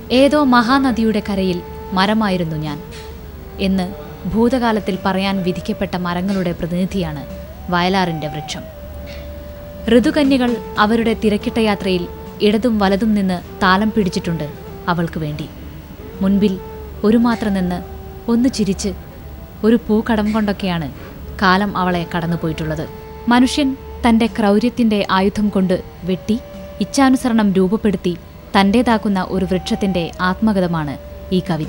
ഏതോ മഹാനദിയുടെ കരയിൽ മരമായിരുന്നു ഞാൻ എന്ന് ഭൂതകാലത്തിൽ പറയാൻ വിധിക്കപ്പെട്ട മരങ്ങളുടെ പ്രതിനിധിയാണ് വയലാറിൻ്റെ വൃക്ഷം ഋതുകന്യകൾ അവരുടെ തിരക്കിട്ട യാത്രയിൽ ഇടതും വലതും നിന്ന് താളം പിടിച്ചിട്ടുണ്ട് അവൾക്ക് വേണ്ടി മുൻപിൽ ഒരു മാത്രം നിന്ന് ഒന്ന് ചിരിച്ച് ഒരു പൂ കടം കൊണ്ടൊക്കെയാണ് കാലം അവളെ കടന്നുപോയിട്ടുള്ളത് മനുഷ്യൻ തൻ്റെ ക്രൗര്യത്തിൻ്റെ ആയുധം കൊണ്ട് വെട്ടി ഇച്ഛാനുസരണം രൂപപ്പെടുത്തി തൻ്റേതാക്കുന്ന ഒരു വൃക്ഷത്തിൻ്റെ ആത്മഗതമാണ് ഈ കവിത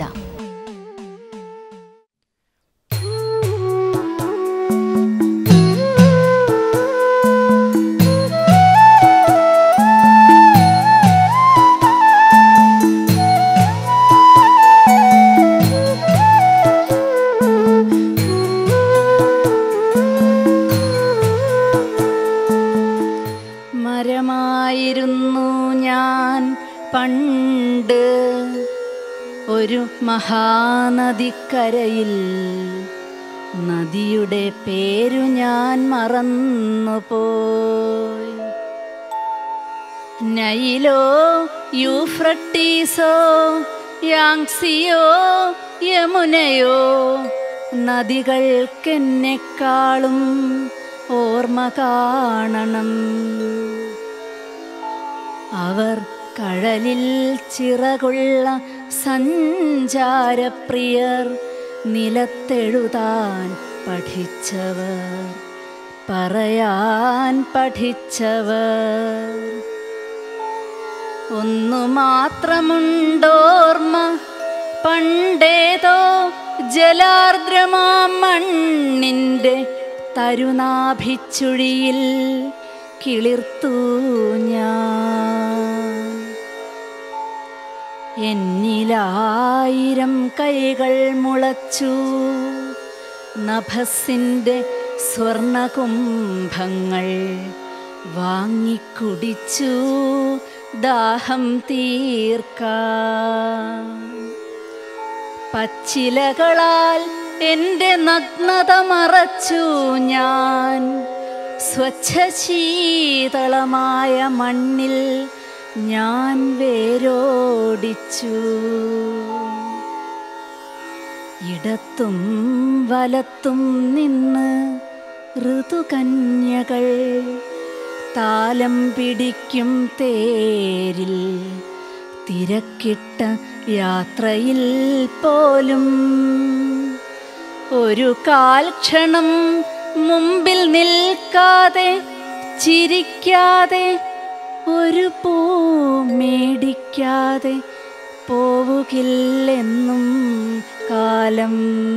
മരമായിരുന്നു ഞാൻ പണ്ട് ഒരു മഹാനദിക്കരയിൽ നദിയുടെ പേരു ഞാൻ മറന്നുപോയി നൈലോ യൂഫ്രട്ടീസോ യാങ്സിയോ യമുനയോ നദികൾക്കെന്നെക്കാളും ഓർമ്മ കാണണം അവർ കടലിൽ ചിറകുള്ള സഞ്ചാരപ്രിയർ നിലത്തെഴുതാൻ പഠിച്ചവർ പറയാൻ പഠിച്ചവർ ഒന്നു മാത്രമുണ്ടോർമ്മ പണ്ടേതോ ജലാർദ്രമാം മണ്ണിൻ്റെ തരുനാഭിച്ചുഴിയിൽ കിളിർത്തു ഞാൻ എന്നിലായിരം കൈകൾ മുളച്ചു നഭസിൻ്റെ സ്വർണകുംഭങ്ങൾ വാങ്ങിക്കുടിച്ചു ദാഹം തീർക്കാൻ പച്ചിലകളാൽ എൻ്റെ നഗ്നത മറച്ചു ഞാൻ സ്വച്ഛശീതളമായ മണ്ണിൽ ഞാൻ വേരോടിച്ചു ഇടത്തും വലത്തും നിന്ന് ഋതുകന്യകൾ താലം പിടിക്കും തേരിൽ തിരക്കിട്ട യാത്രയിൽ പോലും ഒരു കാൽക്ഷണം മുമ്പിൽ നിൽക്കാതെ ചിരിക്കാതെ ഒരു പൂ മേടിക്കാതെ പോവുകില്ലെന്നും കാലം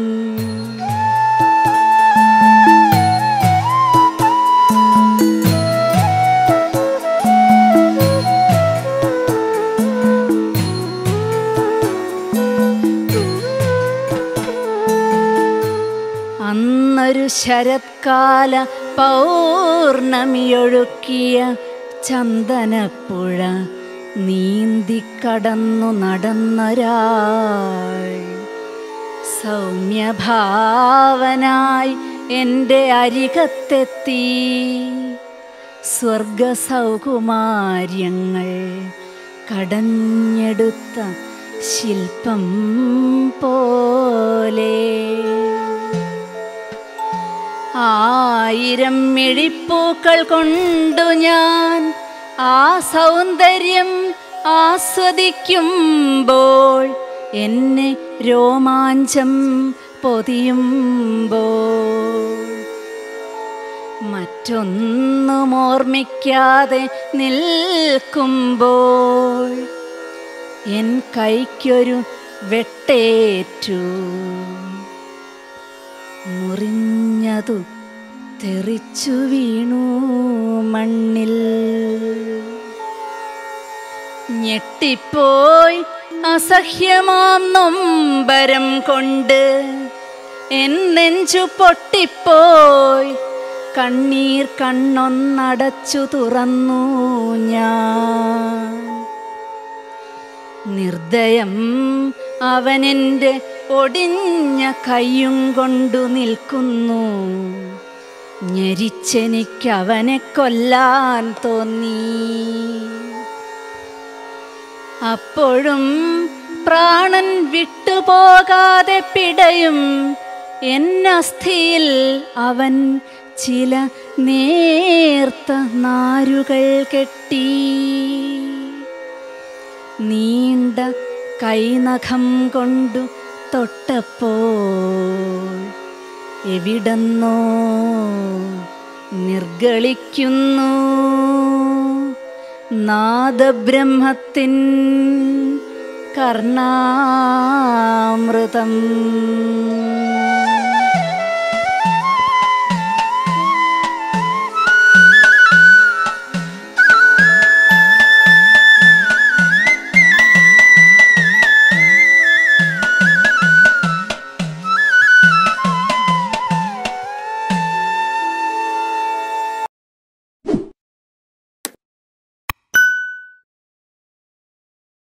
അന്നൊരു ശരത്കാല പൗർണമിയൊഴുക്കിയ ചന്ദനപ്പുഴ നീന്തിക്കടന്നു നടന്നൊരാൾ സൗമ്യഭാവനായി എൻ്റെ അരികത്തെത്തി സ്വർഗസൗകുമാര്യങ്ങൾ കടഞ്ഞെടുത്ത ശില്പം പോലെ ആയിരം മിഴിപ്പൂക്കൾ കൊണ്ടു ഞാൻ ആ സൗന്ദര്യം ആസ്വദിക്കുമ്പോൾ എന്നെ രോമാഞ്ചം പൊതിയുമ്പോൾ മറ്റൊന്നും ഓർമ്മിക്കാതെ നിൽക്കുമ്പോൾ എൻ കൈക്കൊരു വെട്ടേറ്റു മുറിഞ്ഞതു തെറിച്ചു വീണു മണ്ണിൽ ഞെട്ടിപ്പോയി അസഹ്യമാം നൊമ്പരം കൊണ്ട് എൻ നെഞ്ചു പൊട്ടിപ്പോയി കണ്ണീർ കണ്ണൊന്നടച്ചു തുറന്നു ഞാൻ നിർദ്ദയം അവനെൻ്റെ ഒടിഞ്ഞ കയ്യും കൊണ്ടു നിൽക്കുന്നു ഞെരിച്ചെനിക്കവനെ കൊല്ലാൻ തോന്നി അപ്പോഴും പ്രാണൻ വിട്ടുപോകാതെ പിടയും എന്നസ്ഥിയിൽ അവൻ ചില നേർത്ത നാരുകൾ കെട്ടി നീണ്ട കൈനഖം കൊണ്ടു തൊട്ടപ്പോൾ എവിടെന്നോ നിർഗളിക്കുന്നു നാദബ്രഹ്മത്തിൻ കർണാമൃതം